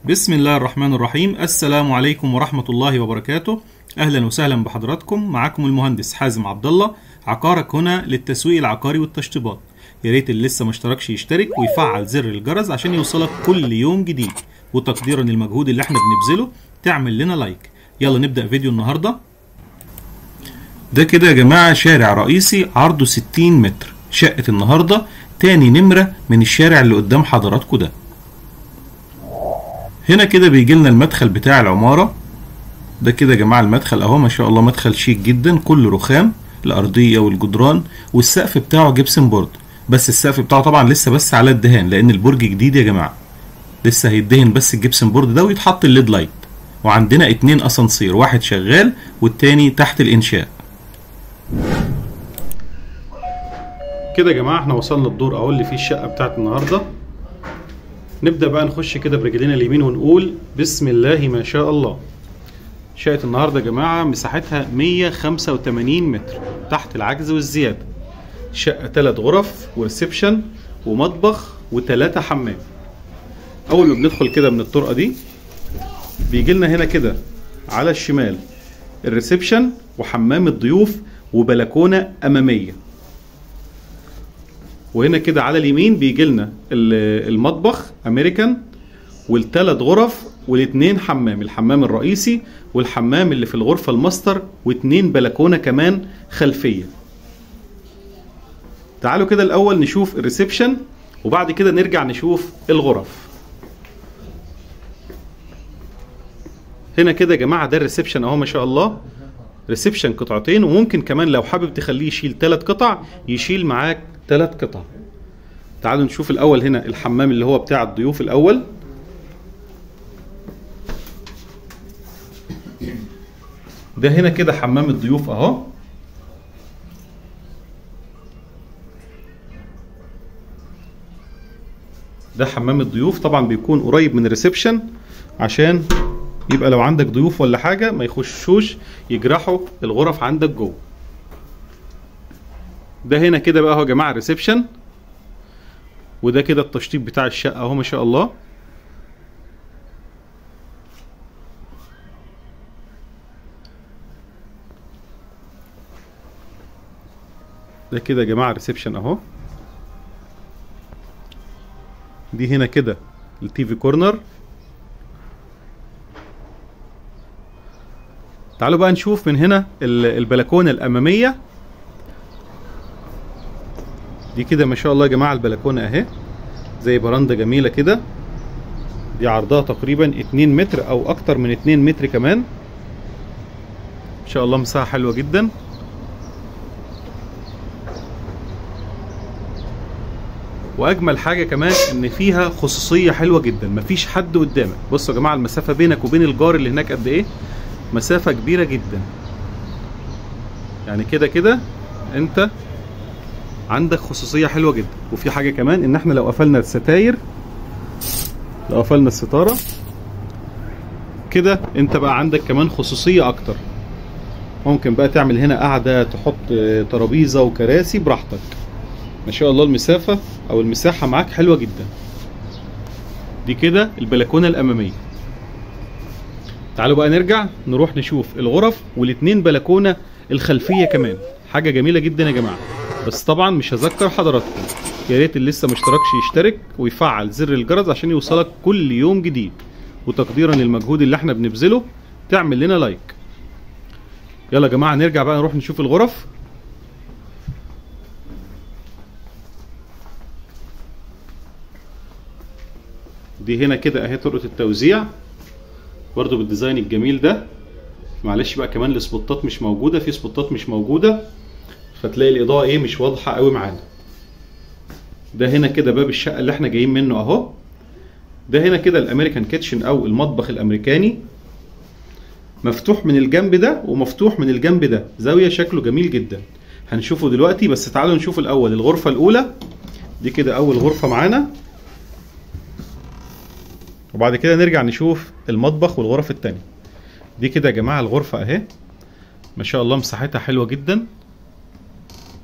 بسم الله الرحمن الرحيم السلام عليكم ورحمة الله وبركاته أهلا وسهلا بحضراتكم معاكم المهندس حازم عبد الله عقارك هنا للتسويق العقاري والتشطيبات يا ريت اللي لسه ما اشتركش يشترك ويفعل زر الجرس عشان يوصلك كل يوم جديد وتقديرا للمجهود اللي احنا بنبذله تعمل لنا لايك يلا نبدأ فيديو النهارده ده كده يا جماعة شارع رئيسي عرضه 60 متر شقة النهاردة تاني نمرة من الشارع اللي قدام حضراتكم ده هنا كده بيجي لنا المدخل بتاع العمارة ده كده يا جماعة المدخل اهو ما شاء الله مدخل شيك جدا كله رخام الأرضية والجدران والسقف بتاعه جبسن بورد بس السقف بتاعه طبعا لسه بس على الدهان لأن البرج جديد يا جماعة لسه هيدهن بس الجبسن بورد ده ويتحط الليد لايت وعندنا اتنين اسانسير واحد شغال والتاني تحت الانشاء كده يا جماعه احنا وصلنا الدور اهو اللي فيه الشقه بتاعت النهارده نبدا بقى نخش كده برجلينا اليمين ونقول بسم الله ما شاء الله شقه النهارده يا جماعه مساحتها 185 متر تحت العجز والزياده شقه ثلاث غرف وريسبشن ومطبخ وثلاثه حمام اول ما بندخل كده من الطرقه دي بيجي لنا هنا كده على الشمال الريسبشن وحمام الضيوف وبلكونه اماميه وهنا كده على اليمين بيجي لنا المطبخ امريكان والثلاث غرف والاثنين حمام الحمام الرئيسي والحمام اللي في الغرفه الماستر واثنين بلكونه كمان خلفيه تعالوا كده الاول نشوف الريسبشن وبعد كده نرجع نشوف الغرف هنا كده يا جماعه ده الريسبشن اهو ما شاء الله ريسبشن قطعتين وممكن كمان لو حابب تخليه يشيل ثلاث قطع يشيل معاك ثلاث قطع تعالوا نشوف الاول هنا الحمام اللي هو بتاع الضيوف الاول ده هنا كده حمام الضيوف اهو ده حمام الضيوف طبعا بيكون قريب من الريسبشن عشان يبقى لو عندك ضيوف ولا حاجة ما يخشوش يجرحوا الغرف عندك جوه ده هنا كده بقى اهو يا جماعة الريسبشن وده كده التشطيب بتاع الشقة اهو ما شاء الله ده كده يا جماعة الريسبشن اهو دي هنا كده التي في كورنر تعالوا بقى نشوف من هنا البلكونه الاماميه دي كده ما شاء الله يا جماعه البلكونه اهي زي براندا جميله كده دي عرضها تقريبا 2 متر او اكتر من 2 متر كمان ان شاء الله مساحه حلوه جدا واجمل حاجه كمان ان فيها خصوصيه حلوه جدا مفيش حد قدامك بصوا يا جماعه المسافه بينك وبين الجار اللي هناك قد ايه مسافة كبيرة جدا يعني كده كده انت عندك خصوصية حلوة جدا وفي حاجة كمان ان احنا لو قفلنا الستاير لو قفلنا الستارة كده انت بقى عندك كمان خصوصية اكتر ممكن بقى تعمل هنا قاعدة تحط ترابيزة وكراسي براحتك ما شاء الله المسافة او المساحة معاك حلوة جدا دي كده البلكونة الامامية تعالوا بقى نرجع نروح نشوف الغرف والاتنين بلكونه الخلفيه كمان حاجه جميله جدا يا جماعه بس طبعا مش هذكر حضراتكم يا ريت اللي لسه مشتركش يشترك ويفعل زر الجرس عشان يوصلك كل يوم جديد وتقديرا للمجهود اللي احنا بنبذله تعمل لنا لايك يلا يا جماعه نرجع بقى نروح نشوف الغرف دي هنا كده اهي طرقه التوزيع برضو بالديزاين الجميل ده معلش بقى كمان السبوتات مش موجوده في سبوتات مش موجوده فتلاقي الاضاءه ايه مش واضحه قوي معانا ده هنا كده باب الشقه اللي احنا جايين منه اهو ده هنا كده الامريكان كيتشن او المطبخ الامريكاني مفتوح من الجنب ده ومفتوح من الجنب ده زاويه شكله جميل جدا هنشوفه دلوقتي بس تعالوا نشوف الاول الغرفه الاولى دي كده اول غرفه معانا وبعد كده نرجع نشوف المطبخ والغرف التانية دي كده يا جماعة الغرفة اهي ما شاء الله مساحتها حلوة جدا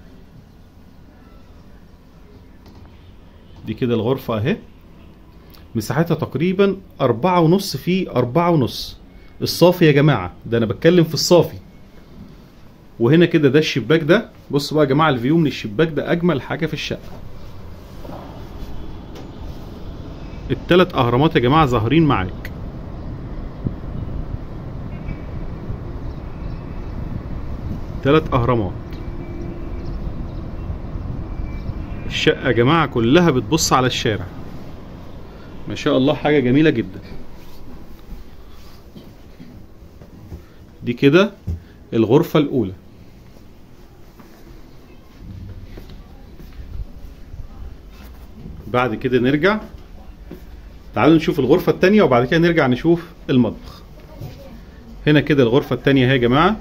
دي كده الغرفة اهي مساحتها تقريبا أربعة ونص في أربعة ونص الصافي يا جماعة ده أنا بتكلم في الصافي وهنا كده ده الشباك ده بصوا بقى يا جماعة الفيو من الشباك ده أجمل حاجة في الشقة التلات أهرامات يا جماعة ظاهرين معاك تلات أهرامات الشقة يا جماعة كلها بتبص على الشارع ما شاء الله حاجة جميلة جدا دي كده الغرفة الأولى بعد كده نرجع تعالوا نشوف الغرفة التانية وبعد كده نرجع نشوف المطبخ هنا كده الغرفة التانية اهي يا جماعة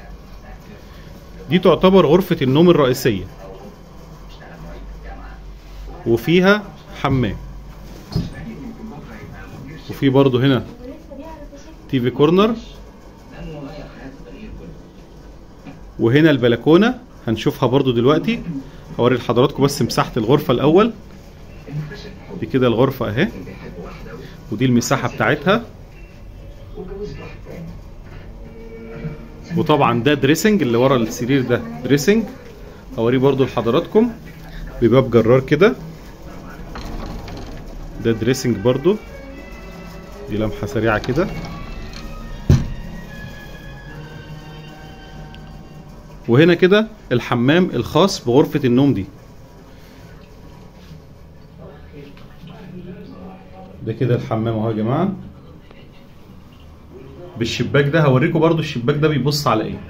دي تعتبر غرفة النوم الرئيسية وفيها حمام وفي برضو هنا تي في كورنر وهنا البلكونة هنشوفها برضو دلوقتي هوري لحضراتكم بس مساحة الغرفة الأول دي كده الغرفة اهي ودي المساحة بتاعتها وطبعا ده دريسنج اللي ورا السرير ده دريسنج هوريه برضو لحضراتكم بباب جرار كده ده دريسنج برضو دي لمحة سريعة كده وهنا كده الحمام الخاص بغرفة النوم دي ده كده الحمام اهو يا جماعة بالشباك ده هوريكم برضو الشباك ده بيبص على ايه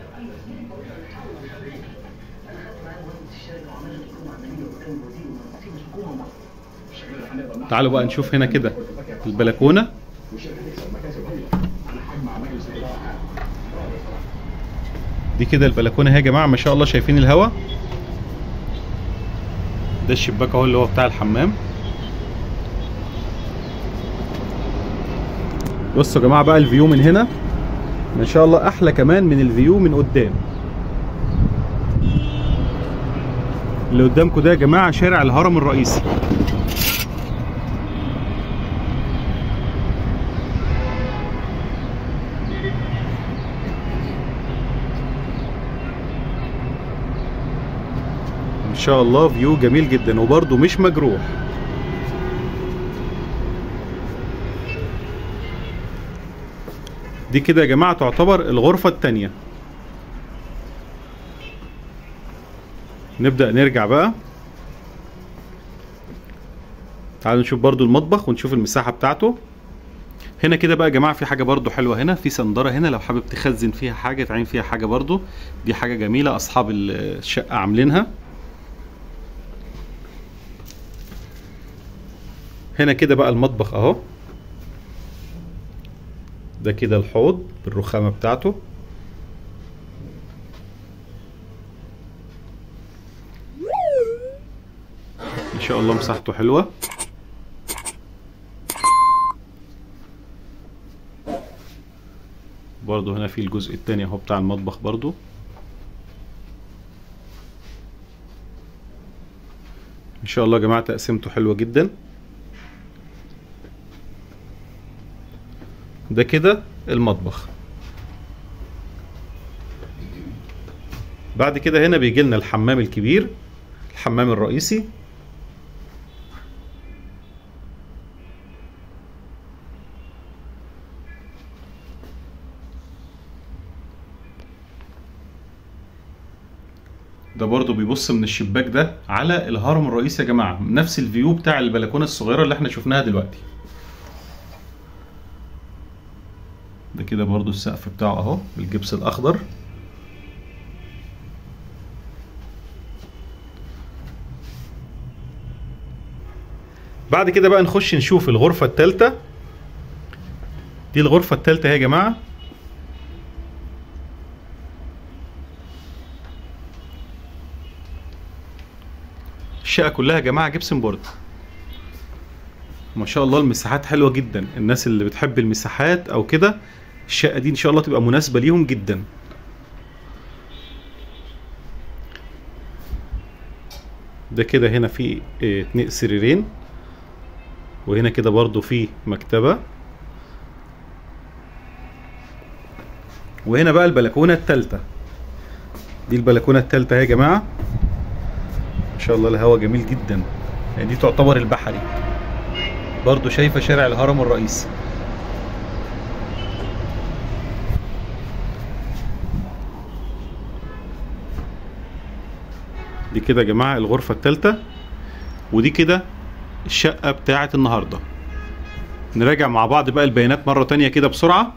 تعالوا بقى نشوف هنا كده البلكونة دي كده البلكونة اهي يا جماعة ما شاء الله شايفين الهوا ده الشباك اهو اللي هو بتاع الحمام بصوا يا جماعة بقى الفيو من هنا ما شاء الله احلى كمان من الفيو من قدام اللي قدامكم ده يا جماعة شارع الهرم الرئيسي ان شاء الله فيو جميل جدا وبرده مش مجروح دي كده يا جماعة تعتبر الغرفة التانية نبدأ نرجع بقى تعالوا نشوف برضو المطبخ ونشوف المساحة بتاعته هنا كده بقى يا جماعة في حاجة برضو حلوة هنا في صندرة هنا لو حابب تخزن فيها حاجة تعين فيها حاجة برضو دي حاجة جميلة أصحاب الشقة عاملينها هنا كده بقى المطبخ اهو ده كده الحوض بالرخامة بتاعته ان شاء الله مساحته حلوة برضو هنا في الجزء التاني اهو بتاع المطبخ برضو ان شاء الله يا جماعة تقسيمته حلوة جدا ده كده المطبخ بعد كده هنا بيجي لنا الحمام الكبير الحمام الرئيسي ده برضو بيبص من الشباك ده على الهرم الرئيسي يا جماعة نفس الفيو بتاع البلكونة الصغيرة اللي احنا شفناها دلوقتي ده كده برضو السقف بتاعه اهو بالجبس الاخضر بعد كده بقى نخش نشوف الغرفة التالتة دي الغرفة التالتة اهي يا جماعة الشقة كلها يا جماعة جبسن بورد ما شاء الله المساحات حلوة جدا الناس اللي بتحب المساحات او كده الشقة دي ان شاء الله تبقى مناسبة ليهم جدا ده كده هنا في اه، اتنين سريرين وهنا كده برضو في مكتبة وهنا بقى البلكونة التالتة دي البلكونة التالتة اهي يا جماعة ما شاء الله الهواء جميل جدا يعني دي تعتبر البحري برضو شايفة شارع الهرم الرئيسي دي كده يا جماعة الغرفة التالتة ودي كده الشقة بتاعة النهاردة نراجع مع بعض بقى البيانات مرة تانية كده بسرعة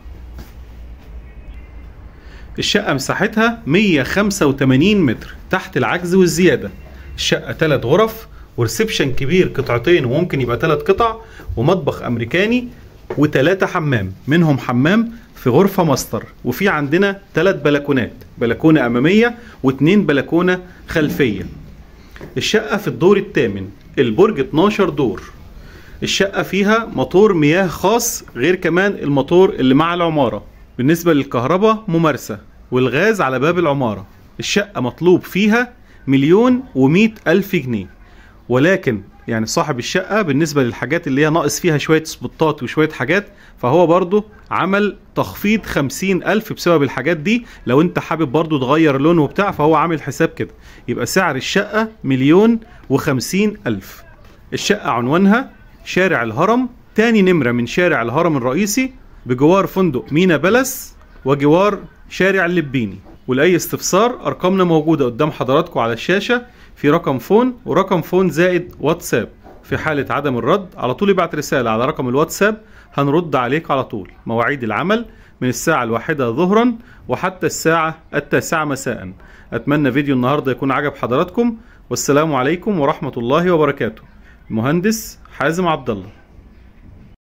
الشقة مساحتها 185 متر تحت العجز والزيادة الشقة تلات غرف وريسبشن كبير قطعتين وممكن يبقى تلات قطع ومطبخ أمريكاني وتلاتة حمام منهم حمام في غرفة ماستر وفي عندنا تلات بلكونات بلكونة أمامية واتنين بلكونة خلفية الشقة في الدور الثامن البرج 12 دور الشقة فيها موتور مياه خاص غير كمان الموتور اللي مع العمارة بالنسبة للكهرباء ممارسة والغاز على باب العمارة الشقة مطلوب فيها مليون ومئة ألف جنيه ولكن يعني صاحب الشقة بالنسبة للحاجات اللي هي ناقص فيها شوية سبوتات وشوية حاجات فهو برضو عمل تخفيض خمسين ألف بسبب الحاجات دي لو انت حابب برضو تغير لون وبتاع فهو عامل حساب كده يبقى سعر الشقة مليون وخمسين ألف الشقة عنوانها شارع الهرم تاني نمرة من شارع الهرم الرئيسي بجوار فندق مينا بلس وجوار شارع اللبيني ولأي استفسار أرقامنا موجودة قدام حضراتكم على الشاشة في رقم فون ورقم فون زائد واتساب في حالة عدم الرد على طول ابعت رسالة على رقم الواتساب هنرد عليك على طول مواعيد العمل من الساعة الواحدة ظهرا وحتى الساعة التاسعة مساء أتمنى فيديو النهاردة يكون عجب حضراتكم والسلام عليكم ورحمة الله وبركاته المهندس حازم عبد الله